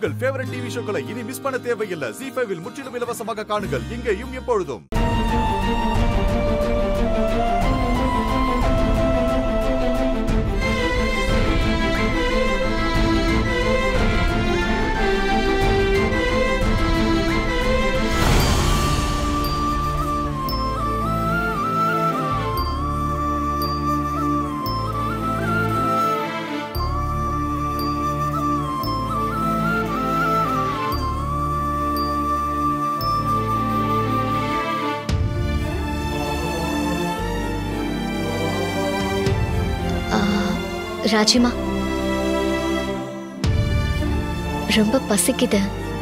உங்கள் favourite TV ஷோக்களை இனி miss பண்ண தேவையில்லை ஜி ஃபைவில் முற்றிலும் இலவசமாக காணுங்கள் இங்கேயும் எப்பொழுதும் ஆ, ராஜிமா ரொம்ப பசிக்குது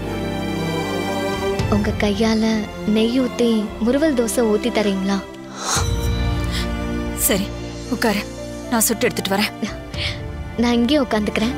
உங்க கையால நெய் ஊத்தி முறுவல் தோசை ஊத்தி தரீங்களா சரி உட்காரு நான் சுட்டு எடுத்துட்டு வரேன் நான் இங்கே உட்காந்துக்கிறேன்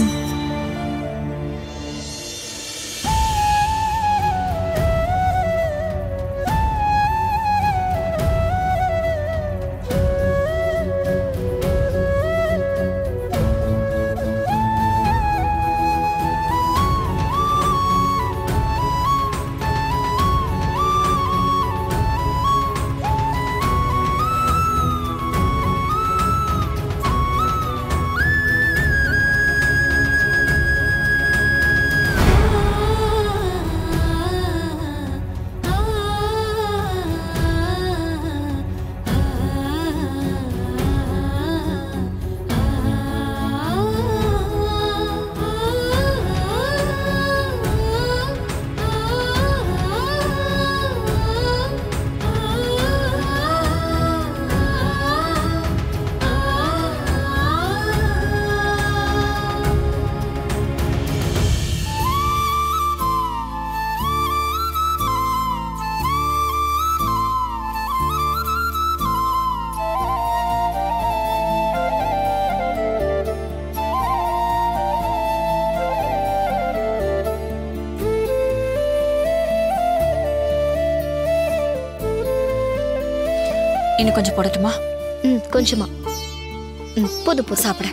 இன்னும் கொஞ்சம் போடட்டுமா ம் கொஞ்சமா ம் போதும் போதும் சாப்பிட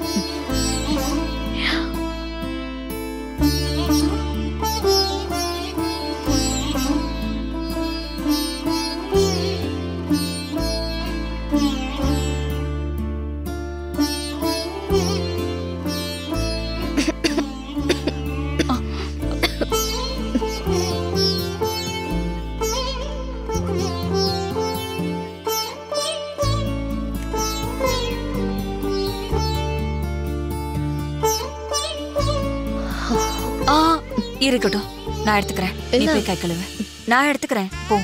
ஆ இருக்கட்டும் நான் எடுத்துக்கிறேன் நீ என்ன? போய் கை கழுவு நான் எடுத்துக்கிறேன் போ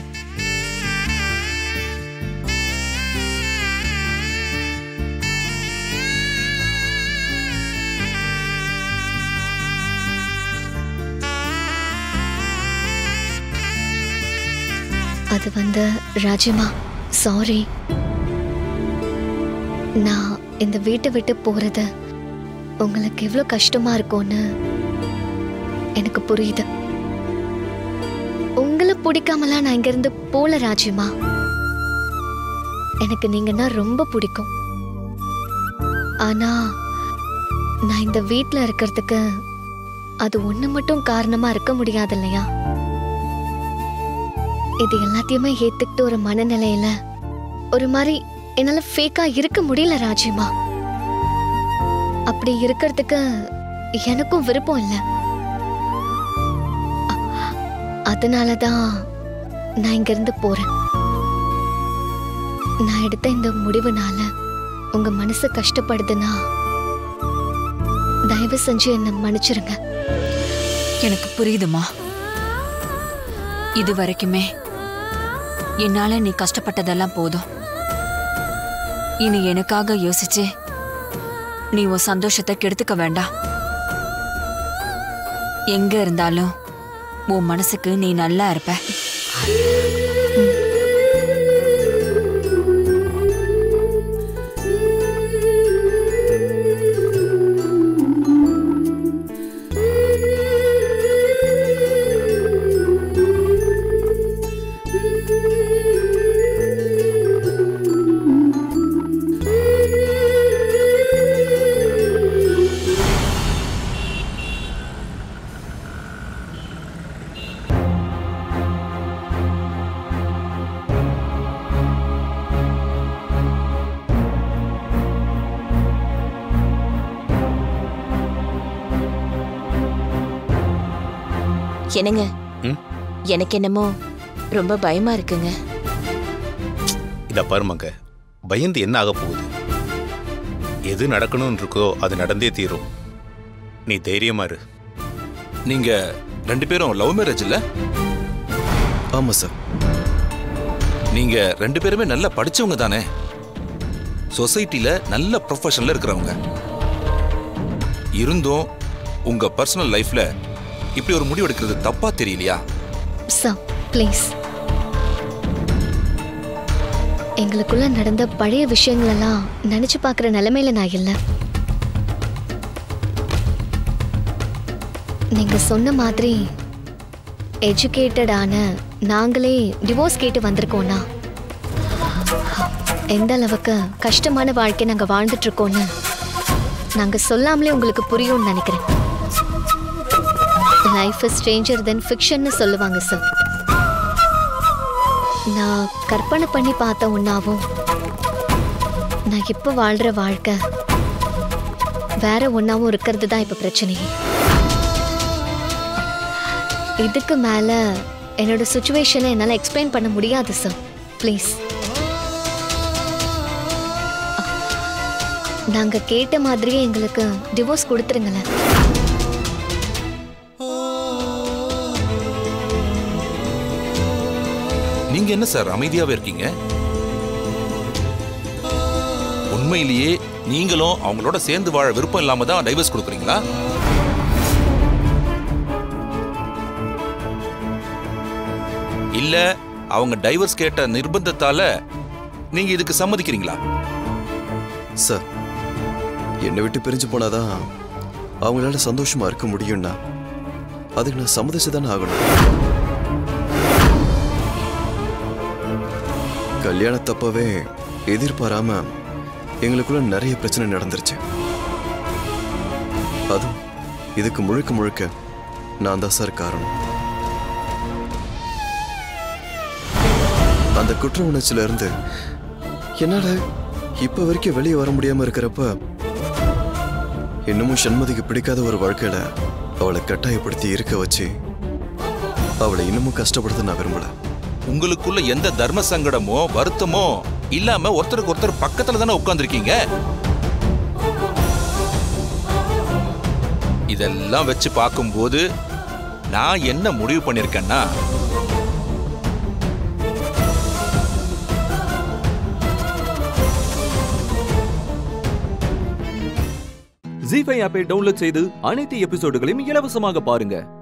அது வந்து ராஜிமா சாரி நான் இந்த வீட்டை விட்டு போறது உங்களுக்கு எவ்வளோ கஷ்டமா இருக்கும்னு எனக்கு புரியுது உங்களை பிடிக்காமலாம் நான் இங்கிருந்து போல ராஜிமா எனக்கு நீங்கன்னா ரொம்ப பிடிக்கும் ஆனா நான் இந்த வீட்டில் இருக்கிறதுக்கு அது ஒன்று மட்டும் காரணமா இருக்க முடியாது இல்லையா இது எல்லாத்தையுமே ஏத்துக்கிட்டு ஒரு மனநிலையில ஒரு மாதிரி என்னால ஃபேக்கா இருக்க முடியல ராஜிமா அப்படி இருக்கிறதுக்கு எனக்கும் விருப்பம் இல்ல அ- அதனாலதான் நான் இங்க இருந்து போறேன் நான் எடுத்த இந்த முடிவுனால உங்க மனசு கஷ்டப்படுதுன்னா தயவு செஞ்சு என்னை மன்னிச்சிருங்க எனக்கு புரியுதுமா இது வரைக்குமே என்னால நீ கஷ்டப்பட்டதெல்லாம் போதும் இனி எனக்காக யோசிச்சு நீ உன் சந்தோஷத்தை கெடுத்துக்க வேண்டாம் எங்க இருந்தாலும் உன் மனசுக்கு நீ நல்லா இருப்ப என்னங்க ம்? எனக்கு என்னமோ ரொம்ப பயமா இருக்குங்க இத பாருமாங்க பயந்து என்ன ஆக போகுது எது நடக்கணும்னு இருக்கோ அது நடந்தே தீரும் நீ தைரியமா இரு நீங்க ரெண்டு பேரும் லவ் மேரேஜ் இல்ல ஆமா சார் நீங்க ரெண்டு பேருமே நல்லா படிச்சவங்க தானே சொசைட்டில நல்ல ப்ரொஃபஷன்ல இருக்கிறவங்க இருந்தும் உங்க பர்சனல் லைஃப்ல இப்படி ஒரு முடிவு எடுக்கிறது தப்பா தெரியலையா சார் ப்ளீஸ் எங்களுக்குள்ள நடந்த பழைய விஷயங்களெல்லாம் நினைச்சு பார்க்குற நிலைமையில நான் இல்லை நீங்க சொன்ன மாதிரி எஜுகேட்டடான நாங்களே டிவோர்ஸ் கேட்டு வந்திருக்கோம்னா எந்த அளவுக்கு கஷ்டமான வாழ்க்கை நாங்க வாழ்ந்துட்டு இருக்கோம்னு நாங்க சொல்லாமலே உங்களுக்கு புரியும்னு நினைக்கிறேன் லைஃப் இஸ் ஸ்ட்ரேஞ்சர் தென் ஃபிக்ஷன்னு சொல்லுவாங்க சார் நான் கற்பனை பண்ணி பார்த்த ஒன்னாவும் நான் இப்போ வாழ்ற வாழ்க்கை வேற ஒன்னாவும் இருக்கிறது தான் இப்போ பிரச்சனையே இதுக்கு மேல என்னோட சுச்சுவேஷனை என்னால் எக்ஸ்பிளைன் பண்ண முடியாது சார் ப்ளீஸ் நாங்க கேட்ட மாதிரியே எங்களுக்கு டிவோர்ஸ் கொடுத்துருங்களேன் நீங்க என்ன சார் அமைதியாவே இருக்கீங்க உண்மையிலேயே நீங்களும் அவங்களோட சேர்ந்து வாழ விருப்பம் இல்லாம தான் டைவர்ஸ் கொடுக்குறீங்களா இல்ல அவங்க டைவர்ஸ் கேட்ட நிர்பந்தத்தால நீங்க இதுக்கு சம்மதிக்கிறீங்களா சார் என்னை விட்டு பிரிஞ்சு போனாதான் அவங்களால சந்தோஷமா இருக்க முடியும்னா அதுக்கு நான் சம்மதிச்சு தானே ஆகணும் கல்யாணத்தப்பவே எதிர்பாராம எங்களுக்குள்ள நிறைய பிரச்சனை நடந்துருச்சு அதுவும் இதுக்கு முழுக்க முழுக்க நான் தான் சார் காரணம் அந்த குற்ற உணர்ச்சியில இருந்து என்னால இப்ப வரைக்கும் வெளியே வர முடியாம இருக்கிறப்ப இன்னமும் சண்மதிக்கு பிடிக்காத ஒரு வாழ்க்கையில அவளை கட்டாயப்படுத்தி இருக்க வச்சு அவளை இன்னமும் கஷ்டப்படுத்த நான் விரும்பல உங்களுக்குள்ள எந்த தர்ம சங்கடமோ வருத்தமோ இல்லாம ஒருத்தருக்கு ஒருத்தர் பக்கத்துல தானே உட்கார்ந்திருக்கீங்க இதெல்லாம் வச்சு பார்க்கும்போது நான் என்ன முடிவு பண்ணிருக்கேன்னா ஜி ஃபைவ் ஆப்பை டவுன்லோட் செய்து அனைத்து எபிசோடுகளையும் இலவசமாக பாருங்க